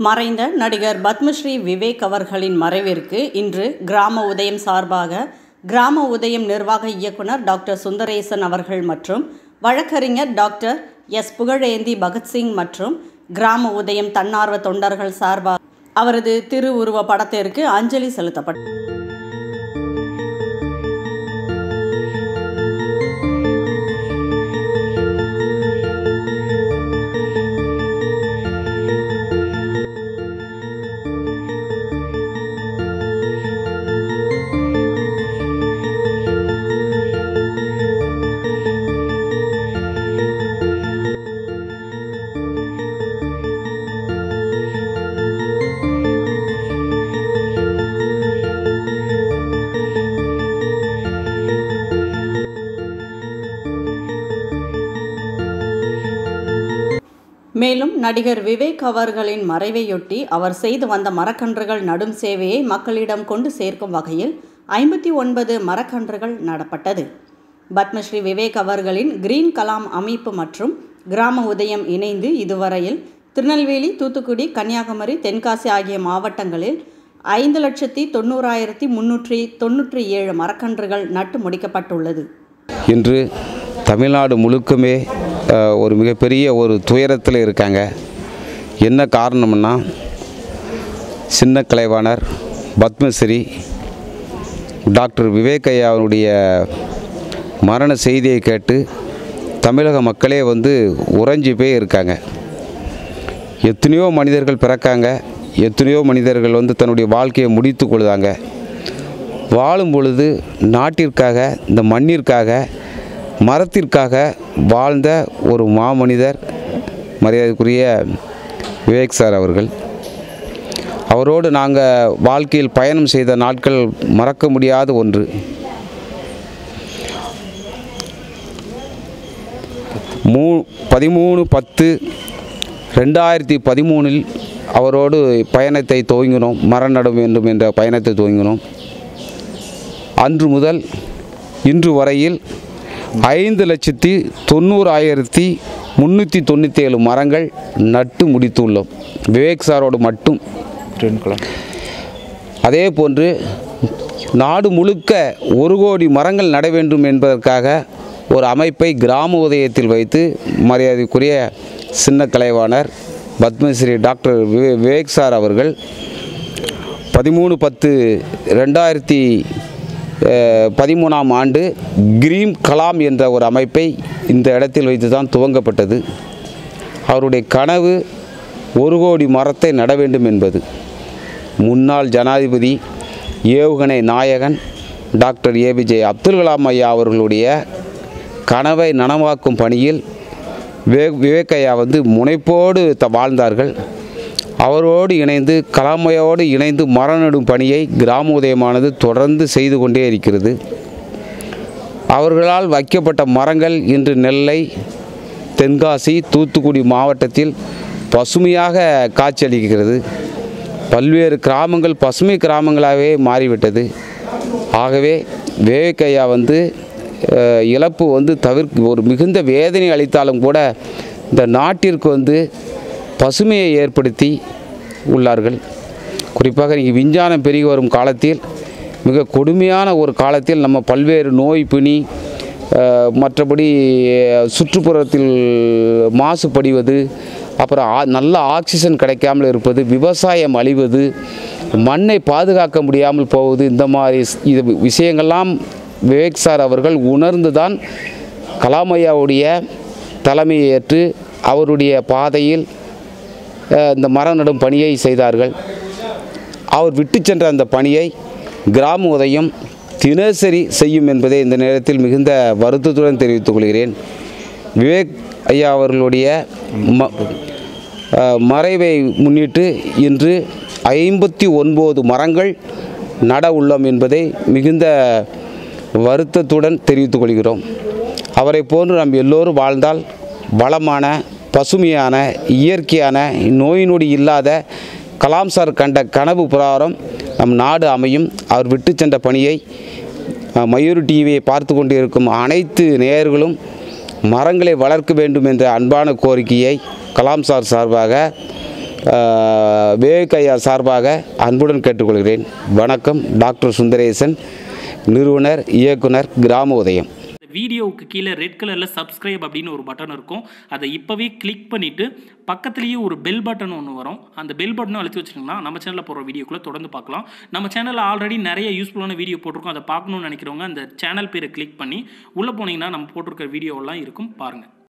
மறைந்த நடிகர் பத்மஸ்ரீ விவேக் அவர்களின் மறைவிற்கு இன்று கிராம உதயம் சார்பாக கிராம உதயம் நிர்வாக இயக்குனர் டாக்டர் சுந்தரேசன் அவர்கள் மற்றும் வழக்கறிஞர் டாக்டர் எஸ் புகழேந்தி பகத்சிங் மற்றும் கிராம உதயம் தன்னார்வ தொண்டர்கள் சார்பாக அவரது திருவுருவ படத்திற்கு அஞ்சலி செலுத்தப்பட்டது மேலும் நடிகர் விவேக் அவர்களின் மறைவையொட்டி அவர் செய்து வந்த மரக்கன்றுகள் நடும் சேவையை மக்களிடம் கொண்டு சேர்க்கும் வகையில் ஐம்பத்தி ஒன்பது மரக்கன்றுகள் நடப்பட்டது பத்மஸ்ரீ விவேக் அவர்களின் கிரீன் கலாம் அமைப்பு மற்றும் கிராம உதயம் இணைந்து இதுவரையில் திருநெல்வேலி தூத்துக்குடி கன்னியாகுமரி தென்காசி ஆகிய மாவட்டங்களில் ஐந்து லட்சத்தி தொண்ணூறாயிரத்தி முன்னூற்றி தொண்ணூற்றி ஏழு மரக்கன்றுகள் நட்டு முடிக்கப்பட்டுள்ளது இன்று தமிழ்நாடு முழுக்குமே அஹ், ஒரு மிகப்பெரிய ஒரு துயரத்தில் இருக்காங்க என்ன காரணம்னா சின்ன கலைவாணர் பத்மஸ்ரீ டாக்டர் விவேக் ஐயாவுடைய மரண செய்தியை கேட்டு தமிழக மக்களே வந்து உறைஞ்சி போய் இருக்காங்க எத்தனையோ மனிதர்கள் பிறக்காங்க எத்தனையோ மனிதர்கள் வந்து தன்னுடைய வாழ்க்கையை முடித்து கொள்ளுதாங்க வாழும் பொழுது நாட்டிற்காக இந்த மண்ணிற்காக மரத்திற்காக வாழ்ந்த ஒரு மாமனிதர் மரியாதைக்குரிய விவேக் சார் அவர்கள் அவரோடு நாங்கள் வாழ்க்கையில் பயணம் செய்த நாட்கள் மறக்க முடியாத ஒன்று மூ பதிமூணு பத்து ரெண்டாயிரத்தி பதிமூணில் அவரோடு பயணத்தை துவங்கினோம் மரம் நட வேண்டும் என்ற பயணத்தை துவங்கினோம் அன்று முதல் இன்று வரையில் ஐந்து லட்சத்தி தொண்ணூறாயிரத்தி முந்நூற்றி தொண்ணூற்றி ஏழு மரங்கள் நட்டு முடித்துள்ளோம் விவேக் சாரோடு மட்டும் அதே போன்று நாடு முழுக்க ஒரு கோடி மரங்கள் நட வேண்டும் என்பதற்காக ஒரு அமைப்பை கிராம உதயத்தில் வைத்து மரியாதைக்குரிய சின்ன கலைவாணர் பத்மஸ்ரீ டாக்டர் விவே விவேக் சார் அவர்கள் பதிமூணு பத்து ரெண்டாயிரத்தி அஹ், பதிமூணாம் ஆண்டு கிரீம் கலாம் என்ற ஒரு அமைப்பை இந்த இடத்தில் வைத்து தான் துவங்கப்பட்டது அவருடைய கனவு ஒரு கோடி மரத்தை நட வேண்டும் என்பது முன்னாள் ஜனாதிபதி ஏவுகணை நாயகன் டாக்டர் ஏபிஜே அப்துல் கலாம் ஐயா அவர்களுடைய கனவை நனவாக்கும் பணியில் வே விவேக் ஐயா வந்து முனைப்போடு த வாழ்ந்தார்கள் அவரோடு இணைந்து கலாமையோடு இணைந்து மரம் நடும் பணியை கிராம உதயமானது தொடர்ந்து செய்து கொண்டே இருக்கிறது அவர்களால் வைக்கப்பட்ட மரங்கள் இன்று நெல்லை தென்காசி தூத்துக்குடி மாவட்டத்தில் பசுமையாக காட்சியளிக்கிறது பல்வேறு கிராமங்கள் பசுமை கிராமங்களாகவே மாறிவிட்டது ஆகவே விவேக் ஐயா வந்து அஹ், இழப்பு வந்து தவிர்க்க ஒரு மிகுந்த வேதனை அளித்தாலும் கூட இந்த நாட்டிற்கு வந்து பசுமையை ஏற்படுத்தி உள்ளார்கள் குறிப்பாக இங்கே விஞ்ஞானம் பெருகி வரும் காலத்தில் மிக கொடுமையான ஒரு காலத்தில் நம்ம பல்வேறு நோய் பிணி அஹ், மற்றபடி அஹ், சுற்றுப்புறத்தில் மாசுபடிவது அப்புறம் ஆ- நல்ல ஆக்சிஜன் கிடைக்காமல் இருப்பது விவசாயம் அழிவது மண்ணை பாதுகாக்க முடியாமல் போவது இந்த மாதிரி ஸ்- இது விஷயங்கள்லாம் விவேக் சார் அவர்கள் உணர்ந்து தான் கலாம் ஐயாவுடைய தலைமையை ஏற்று அவருடைய பாதையில் அஹ், இந்த மரம் நடும் பணியை செய்தார்கள் அவர் விட்டு சென்ற அந்த பணியை கிராம உதயம் தினசரி செய்யும் என்பதை இந்த நேரத்தில் மிகுந்த வருத்தத்துடன் தெரிவித்துக் கொள்கிறேன் விவேக் ஐயா அவர்களுடைய ம அஹ், மறைவை முன்னிட்டு இன்று ஐம்பத்தி ஒன்பது மரங்கள் நட உள்ளோம் என்பதை மிகுந்த வருத்தத்துடன் தெரிவித்துக் கொள்கிறோம் அவரை போன்று நாம் எல்லோரும் வாழ்ந்தால் வளமான பசுமையான இயற்கையான நோய் நொடி இல்லாத கலாம் சார் கண்ட கனவு பிரகாரம் நம் நாடு அமையும் அவர் விட்டு சென்ற பணியை அஹ், மயூர் டிவியை பார்த்து கொண்டிருக்கும் அனைத்து நேயர்களும் மரங்களை வளர்க்க வேண்டும் என்ற அன்பான கோரிக்கையை கலாம் சார் சார்பாக ஆஹ், விவேக் ஐயா சார்பாக அன்புடன் கேட்டுக்கொள்கிறேன் வணக்கம் டாக்டர் சுந்தரேசன் நிறுவனர் இயக்குனர் கிராம உதயம் இந்த வீடியோவுக்கு கீழே ரெட் கலரில் சப்ஸ்கிரைப் அப்படின்னு ஒரு பட்டன் இருக்கும் அதை இப்போவே கிளிக் பண்ணிவிட்டு பக்கத்துலேயே ஒரு பெல் பட்டன் ஒன்று வரும் அந்த பெல் பட்டனும் அழுத்தி வச்சிட்டிங்கன்னா நம்ம சேனலில் போகிற வீடியோக்குள்ளே தொடர்ந்து பார்க்கலாம் நம்ம சேனலில் ஆல்ரெடி நிறைய யூஸ்ஃபுல்லான வீடியோ போட்டிருக்கோம் அதை பார்க்கணும்னு நினைக்கிறவங்க அந்த சேனல் பேரை கிளிக் பண்ணி உள்ளே போனீங்கன்னா நம்ம போட்டிருக்க வீடியோவெல்லாம் இருக்கும் பாருங்கள்